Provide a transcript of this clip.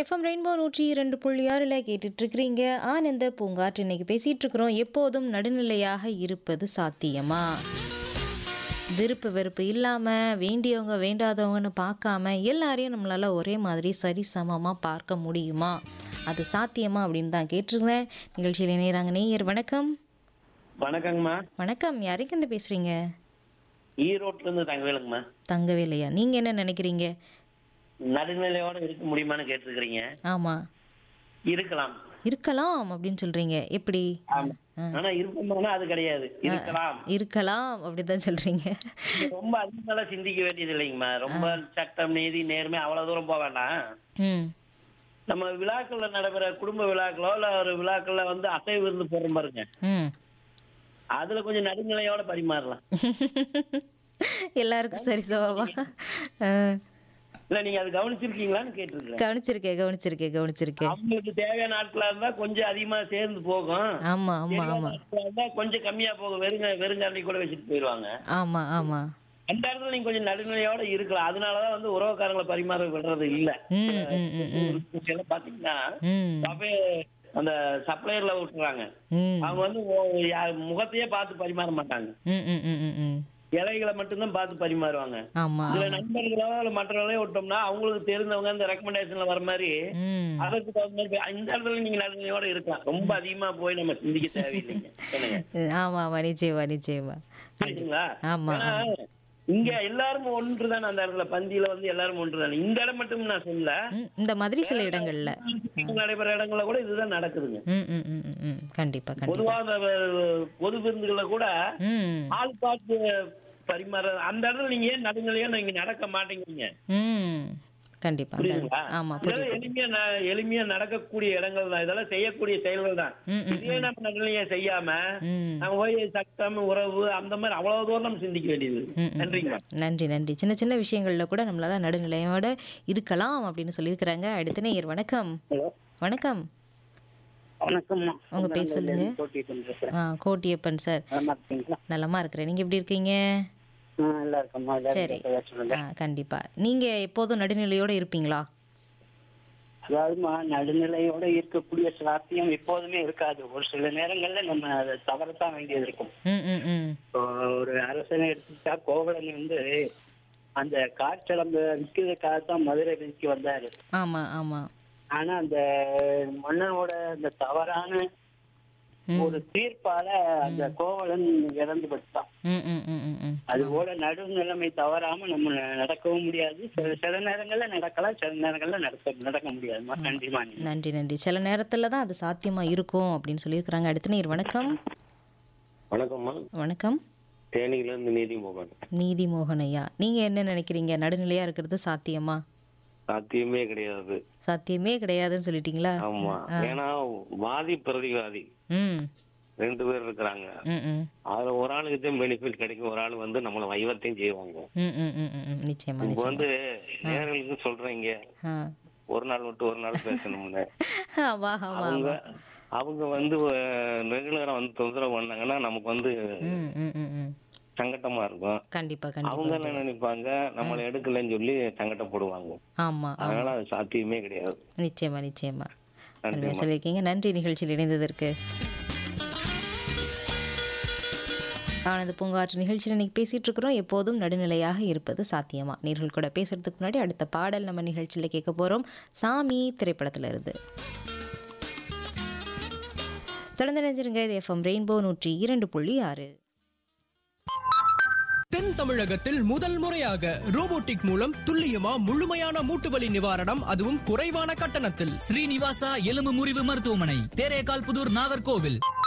FM rainbow நூற்றி இரண்டு புள்ளி ஆறில் கேட்டுட்டு இருக்கிறீங்க ஆனந்த பூங்காற்று இன்னைக்கு பேசிட்டு இருக்கிறோம் எப்போதும் நடுநிலையாக இருப்பது சாத்தியமா விருப்பு வெறுப்பு இல்லாமல் வேண்டியவங்க வேண்டாதவங்கன்னு பார்க்காம எல்லாரையும் நம்மளால் ஒரே மாதிரி சரிசமமாக பார்க்க முடியுமா அது சாத்தியமா அப்படின்னு தான் கேட்டிருக்கிறேன் நிகழ்ச்சியில் இணையறாங்க நேயர் வணக்கம் வணக்கங்கம்மா வணக்கம் யாருக்கு இந்த பேசுகிறீங்க ஈரோட்ல இருந்து தங்கவேலுங்கம்மா தங்கவே இல்லையா நீங்கள் என்ன நினைக்கிறீங்க நடுநிலையோட இருக்க முடியுமான்னு கேட்டிருக்கிறீங்க ஆமாம் இருக்கலாம் இருக்கலாம் அப்படின்னு சொல்கிறீங்க எப்படி ஆமா. ஆனா இருப்போம்னா அது கிடையாது இருக்கலாம் இருக்கலாம் அப்படிதான் சொல்கிறீங்க ரொம்ப அதிகமாலாம் சிந்திக்க வேண்டியது இல்லைங்கம்மா ரொம்ப சட்டம் நீதி நேர்மை அவ்வளவு தூரம் போக வேண்டாம் ம் நம்ம விழாக்கள்ல நடைபெற குடும்ப விழாக்களோ இல்ல ஒரு விழாக்கள்ல வந்து அசைவு விருந்து போடுறோம் பாருங்க ம் அதுல கொஞ்சம் நடுநிலையோட பரிமாறலாம் எல்லாருக்கும் சரி சமமா ஆ, இல்ல நீங்க அது கவனிச்சிருக்கீங்களான்னு கேட்டிருக்கிறேன் கவனிச்சிருக்கேன் கவனிச்சிருக்கேன் கவனிச்சிருக்கேன் அவங்களுக்கு தேவையான ஆட்களா இருந்தா கொஞ்சம் அதிகமா சேர்ந்து போகும் ஆமா ஆமா தெரியாத ஆமா ஆட்களா இருந்தா கொஞ்சம் கம்மியா போகும் வெறுங்க வெறுங்காரணி கூட வச்சுட்டு போயிடுவாங்க ஆமா ஆமா அந்த இடத்துல நீங்க கொஞ்சம் நடுநிலையோட இருக்கலாம் அதனாலதான் வந்து உறவுக்காரங்களை பரிமாற விடுறது இல்ல ம் ம் ம் ம் எல்லாம் பாத்தீங்கன்னா ம் அப்படியே அந்த சப்ளையர்ல விட்டுறாங்க ம் அவங்க வந்து ஓ- யா- முகத்தையே பார்த்து பரிமாற மாட்டாங்க ம் ம் ம் ம் ம் இலைகளை மட்டும்தான் பார்த்து பரிமாறுவாங்க ஆமா இதுல நண்பர்களோ இல்ல மற்றவர்களோ விட்டோம்னா அவங்களுக்கு தெரிந்தவங்க இந்த ரெக்கமெண்டேஷன்ல வர மாதிரி ம் அதற்கு தகுந்த மாதிரி போய் இந்த இடத்துல நீங்க நடுநிலையோட இருக்கலாம் ரொம்ப அதிகமா போய் நம்ம சிந்திக்க தேவையில்லைங்க சொல்லுங்க ஆமா ஆமா நிச்சயமா நிச்சயமா புரியுதுங்களா ஆமா ஏன்னா, இங்க எல்லாரும் ஒன்றுதான் அந்த இடத்துல பந்தியில வந்து எல்லாரும் ஒன்றுதான் இந்த இடம் மட்டும் நான் சொல்லல ம், இந்த மாதிரி சில இடங்கள்ல நடைபெற இடங்கள்ல கூட இதுதான் நடக்குதுங்க ம் ம் ம் ம், ம் கண்டிப்பா கண்டிப்பா பொதுவா அந்த அஹ், பொது விருந்துகளை கூட ம் ஆள் பார்த்து பரிமாற அந்த இடத்துல நீங்க ஏன் நடுநிலையா நீங்க நடக்க மாட்டேங்கிறீங்க ம் கண்டிப்பா புரியுதுங்களா ஆமா இதெல்லாம் புரியுது எளிமையா ந- எளிமையா நடக்கக்கூடிய இடங்கள் தான் இதெல்லாம் செய்யக்கூடிய செயல்கள் தான் ம் ம் இதே நம்ம நடுநிலையா செய்யாம ம் நம்ம போய் சட்டம் உறவு அந்த மாதிரி அவ்வளவு தூரம் நம்ம சிந்திக்க வேண்டியது ம், ம். நன்றிங்க நன்றி நன்றி சின்ன சின்ன விஷயங்கள்ல கூட நம்மளால நடுநிலையோட இருக்கலாம் அப்படின்னு சொல்லியிருக்கிறாங்க அடுத்த நேயர் வணக்கம் ஹலோ வணக்கம் வணக்கம்மா உங்க பேர் சொல்லுங்க ஆ கோட்டியப்பன் சார் நல்லா இருக்கீங்களா நலமா இருக்கிறேன் நீங்க எப்படி இருக்கீங்க நல்லா இருக்கம்மா சரி ஆ கண்டிப்பா நீங்க எப்போதும் நடுநிலையோட இருப்பீங்களா அதாவதுமா நடுநிலையோட இருக்கக்கூடிய சாத்தியம் எப்போதுமே இருக்காது ஒரு சில நேரங்கள்ல நம்ம அதை தவறத்தான் வேண்டியது இருக்கும் ம் ம் ம் இப்போ ஒரு அரசனை எடுத்துக்கிட்டா கோவலன் வந்து அந்த காற்சிலம்ப விற்கிறதுக்காக தான் மதுரை விதிக்கு வந்தாரு ஆமா ஆமா ஆனா அந்த மன்னனோட அந்த தவறான ம் ஒரு தீர்ப்பால அந்த கோவலன் இறந்து பட்டான் ம் ம் ம் ம் ம் அது போல நடுநிலைமை தவறாம நம்ம நடக்கவும் முடியாது சில சில நேரங்கள்ல நடக்கலாம் சில நேரங்கள்ல நடக்க நடக்க முடியாதுமா நன்றிமா நீ நன்றி நன்றி சில நேரத்துல தான் அது சாத்தியமா இருக்கும் அப்படின்னு சொல்லியிருக்கிறாங்க அடுத்த நேயர் வணக்கம் வணக்கம்மா வணக்கம் தேனியில இருந்து நீதி மோகன் நீதி மோகன் ஐயா நீங்க என்ன நினைக்கிறீங்க நடுநிலையா இருக்கிறது சாத்தியமா சாத்தியமே கிடையாது சாத்தியமே கிடையாதுன்னு சொல்லிட்டீங்களா ஆமா ஏன்னா வாதி பிரதிவாதி ம் ரெண்டு பேர் இருக்கிறாங்க ம் ம் அதுல ஒரு ஆளுக்கு தான் பெனிஃபிட் கிடைக்கும் ஒரு ஆள் வந்து நம்மள வைவத்தையும் செய்வாங்க ம் ம் ம் ம், ம் நிச்சயமா இப்ப நிச்சயமா வந்து நேர்களுக்கு சொல்றீங்க ஆ ஒரு நாள் விட்டு ஒரு நாள் பேசணும்னு ஆமா ஆமா அவங்க அவங்க வந்து ரெகுலரா வந்து தொந்தரவு பண்ணாங்கன்னா நமக்கு வந்து ம் ம் ம் ம் சங்கட்டமா இருக்கும் கண்டிப்பா அவங்க கண்டிப்பா என்ன நினைப்பாங்க நம்மளை எடுக்கலைன்னு சொல்லி சங்கட்டப்படுவாங்க ஆமா ஆமா அதனால அது சாத்தியமே கிடையாது நிச்சயமா நிச்சயமா நன்றிம்மா. அருமையா சொல்லியிருக்கீங்க நன்றி நிகழ்ச்சியில் இணைந்ததற்கு ஆனந்த பூங்காற்று நிகழ்ச்சியில் இன்னைக்கு பேசிட்டு இருக்கிறோம் எப்போதும் நடுநிலையாக இருப்பது சாத்தியமா நேர்கள் கூட பேசுறதுக்கு முன்னாடி அடுத்த பாடல் நம்ம நிகழ்ச்சியில் கேட்க போறோம் சாமி திரைப்படத்துல இருந்து தொடர்ந்து நினைஞ்சிருங்க இது எஃப்எம் ரெயின்போ நூற்றி இரண்டு புள்ளி ஆறு தென் தமிழகத்தில் முதல் முறையாக ரோபோட்டிக் மூலம் துல்லியமா முழுமையான மூட்டுவலி நிவாரணம் அதுவும் குறைவான கட்டணத்தில் ஸ்ரீனிவாசா எலும்பு முறிவு மருத்துவமனை தேரேகால் புதூர் நாகர்கோவில்